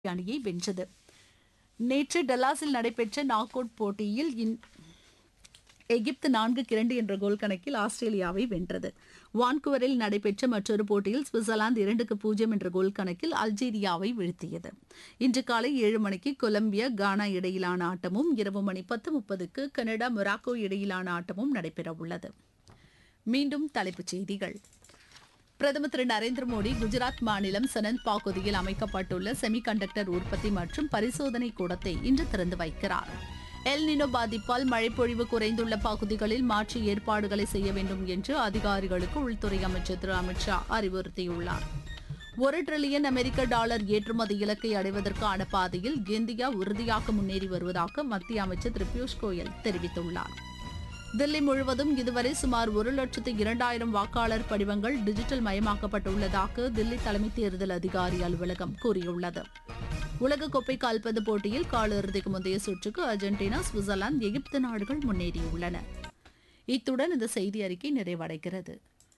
அணியை வென்றது நேற்று டல்லாஸில் நடைபெற்ற நாக் அவுட் போட்டியில் இன்- எகிப்து நான்குக்கு இரண்டு என்ற கோல் கணக்கில் ஆஸ்திரேலியாவை வென்றது வான்குவரில் நடைபெற்ற மற்றொரு போட்டியில் சுவிட்சர்லாந்து இரண்டுக்கு பூஜ்ஜியம் என்ற கோல் கணக்கில் அல்ஜீரியாவை வீழ்த்தியது இன்று காலை ஏழு மணிக்கு கொலம்பியா கானா இடையிலான ஆட்டமும் இரவு மணி பத்து முப்பதுக்கு கனடா மொராக்கோ இடையிலான ஆட்டமும் நடைபெறவுள்ளது மீண்டும் தலைப்புச் செய்திகள் பிரதமர் திரு நரேந்திர மோடி குஜராத் மாநிலம் சனந்த் பகுதியில் அமைக்கப்பட்டுள்ள செமிகண்டக்டர் உற்பத்தி மற்றும் பரிசோதனை கூடத்தை இன்று திறந்து வைக்கிறார் எல் நினோ பாதிப்பால் மழைப்பொழிவு குறைந்துள்ள பகுதிகளில் மாற்று ஏற்பாடுகளை செய்ய வேண்டும் என்று அதிகாரிகளுக்கு உள்துறை அமைச்சர் திரு அமித்ஷா அறிவுறுத்தியுள்ளார் ஒரு டிரில்லியன் அமெரிக்க டாலர் ஏற்றுமதி இலக்கை அடைவதற்கான பாதையில் இந்தியா உறுதியாக முன்னேறி வருவதாக மத்திய அமைச்சர் திரு பியூஷ் கோயல் தெரிவித்துள்ளார் தில்லி முழுவதும் இதுவரை சுமார் ஒரு லட்சத்து இரண்டாயிரம் வாக்காளர் படிவங்கள் டிஜிட்டல் மயமாக்கப்பட்டுள்ளதாக தில்லி தலைமை தேர்தல் அதிகாரி அலுவலகம் கூறியுள்ளது உலகக்கோப்பை கால்பந்து போட்டியில் காலிறுதிக்கு முந்தைய சுற்றுக்கு அர்ஜென்டினா சுவிட்சர்லாந்து எகிப்து நாடுகள் முன்னேறியுள்ளன இத்துடன் இந்த செய்தி அறிக்கை நிறைவடைகிறது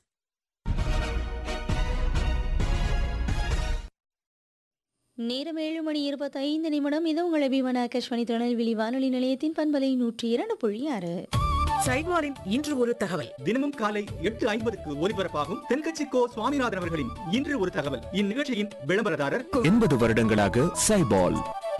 நேரம் ஏழு மணி இருபத்தைந்து நிமிடம் இது உங்கள் அபிமான ஆகாஷ்வாணி திருநெல்வேலி வானொலி நிலையத்தின் பண்பலை நூற்றி இரண்டு புள்ளி ஆறு சைவாரின் இன்று ஒரு தகவல் தினமும் காலை எட்டு ஐம்பதுக்கு ஒலிபரப்பாகும் தென்கட்சி கோ சுவாமிநாதன் அவர்களின் இன்று ஒரு தகவல் இந்நிகழ்ச்சியின் விளம்பரதாரர் எண்பது வருடங்களாக சைபால்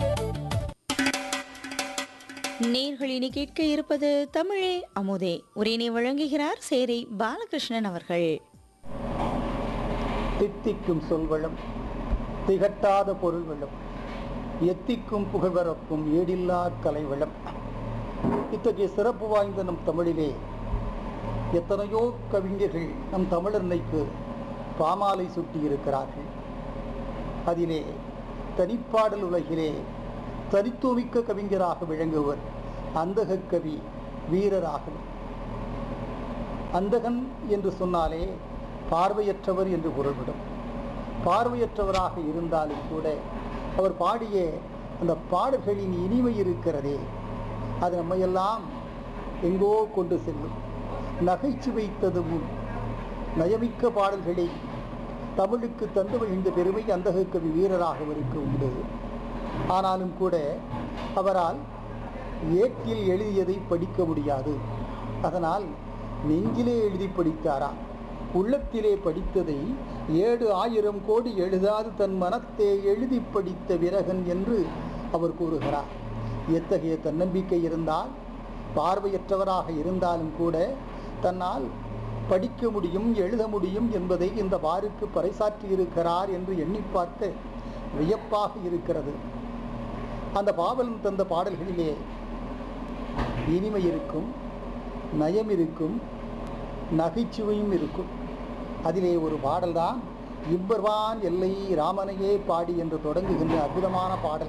நேர்களினி கேட்க இருப்பது தமிழே அமுதே உரையினை வழங்குகிறார் சேரை பாலகிருஷ்ணன் அவர்கள் தித்திக்கும் சொல்வளம் திகட்டாத பொருள் வளம் எத்திக்கும் புகழ்வரப்பும் ஏடில்லா கலைவளம் இத்தகைய சிறப்பு வாய்ந்த நம் தமிழிலே எத்தனையோ கவிஞர்கள் நம் தமிழன்னைக்கு பாமாலை சூட்டியிருக்கிறார்கள் அதிலே தனிப்பாடல் உலகிலே தனித்துவமிக்க கவிஞராக விளங்குவர் அந்தக கவி வீரராகவர் அந்தகன் என்று சொன்னாலே பார்வையற்றவர் என்று பொருள்விடும் பார்வையற்றவராக இருந்தாலும் கூட அவர் பாடிய அந்த பாடல்களின் இனிமை இருக்கிறதே அது நம்மையெல்லாம் எங்கோ கொண்டு செல்லும் நகைச்சுவை ததுவும் நயமிக்க பாடல்களை தமிழுக்கு தந்து மகிழ்ந்த பெருமை அந்தக கவி வீரராகவருக்கு உண்டு ஆனாலும் கூட அவரால் ஏட்டில் எழுதியதை படிக்க முடியாது அதனால் நெஞ்சிலே எழுதி படித்தாராம் உள்ளத்திலே படித்ததை ஏழு ஆயிரம் கோடி எழுதாது தன் மனத்தே எழுதி படித்த விரகன் என்று அவர் கூறுகிறார் எத்தகைய தன்னம்பிக்கை இருந்தால் பார்வையற்றவராக இருந்தாலும் கூட தன்னால் படிக்க முடியும் எழுத முடியும் என்பதை இந்த பாருக்கு பறைசாற்றி இருக்கிறார் என்று எண்ணி பார்க்க வியப்பாக இருக்கிறது அந்த பாவலன் தந்த பாடல்களிலே இனிமை இருக்கும் நயம் இருக்கும் நகைச்சுவையும் இருக்கும் அதிலே ஒரு பாடல்தான் இவ்வர்வான் எல்லை ராமனையே பாடி என்று தொடங்குகின்ற அற்புதமான பாடல்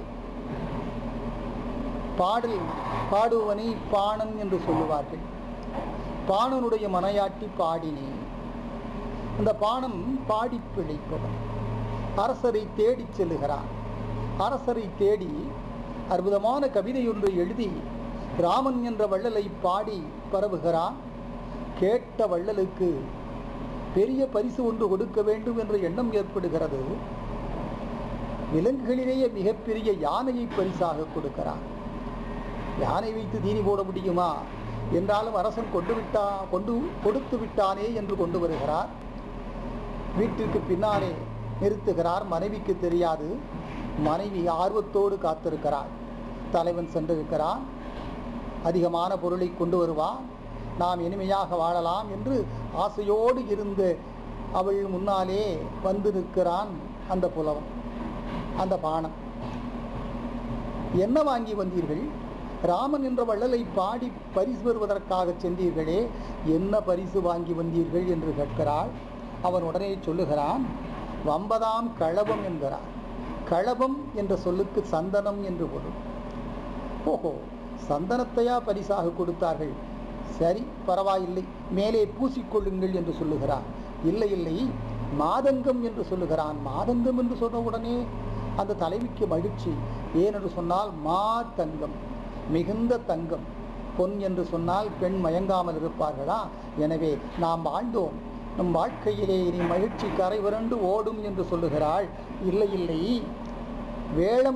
பாடல் பாடுவனை பாணன் என்று சொல்லுவார்கள் பாணனுடைய மனையாட்டி பாடினே அந்த பாணன் பாடி பிழைப்பவன் அரசரை தேடிச் செல்லுகிறான் அரசரை தேடி அற்புதமான கவிதை ஒன்று எழுதி ராமன் என்ற வள்ளலை பாடி பரவுகிறான் கேட்ட வள்ளலுக்கு பெரிய பரிசு ஒன்று கொடுக்க வேண்டும் என்ற எண்ணம் ஏற்படுகிறது விலங்குகளிலேயே மிகப்பெரிய யானையை பரிசாக கொடுக்கிறான் யானை வைத்து தீனி போட முடியுமா என்றாலும் அரசன் கொண்டு விட்டா கொண்டு கொடுத்து விட்டானே என்று கொண்டு வருகிறார் வீட்டிற்கு பின்னாலே நிறுத்துகிறார் மனைவிக்கு தெரியாது மனைவி ஆர்வத்தோடு காத்திருக்கிறாள் தலைவன் சென்றிருக்கிறான் அதிகமான பொருளை கொண்டு வருவான் நாம் இனிமையாக வாழலாம் என்று ஆசையோடு இருந்த அவள் முன்னாலே வந்து நிற்கிறான் அந்த புலவன் அந்த பானம் என்ன வாங்கி வந்தீர்கள் ராமன் என்ற வள்ளலை பாடி பரிசு பெறுவதற்காக சென்றீர்களே என்ன பரிசு வாங்கி வந்தீர்கள் என்று கேட்கிறாள் அவன் உடனே சொல்லுகிறான் வம்பதாம் களபம் என்கிறான் களபம் என்ற சொல்லுக்கு சந்தனம் என்று பொருள் ஓஹோ சந்தனத்தையா பரிசாக கொடுத்தார்கள் சரி பரவாயில்லை மேலே பூசிக்கொள்ளுங்கள் என்று சொல்லுகிறான் இல்லை இல்லை மாதங்கம் என்று சொல்லுகிறான் மாதங்கம் என்று சொன்ன உடனே அந்த தலைவிக்கு மகிழ்ச்சி ஏனென்று சொன்னால் மா தங்கம் மிகுந்த தங்கம் பொன் என்று சொன்னால் பெண் மயங்காமல் இருப்பார்களா எனவே நாம் வாழ்ந்தோம் நம் வாழ்க்கையிலே இனி மகிழ்ச்சி கரை புரண்டு ஓடும் என்று சொல்லுகிறாள் இல்லை இல்லை வேளம்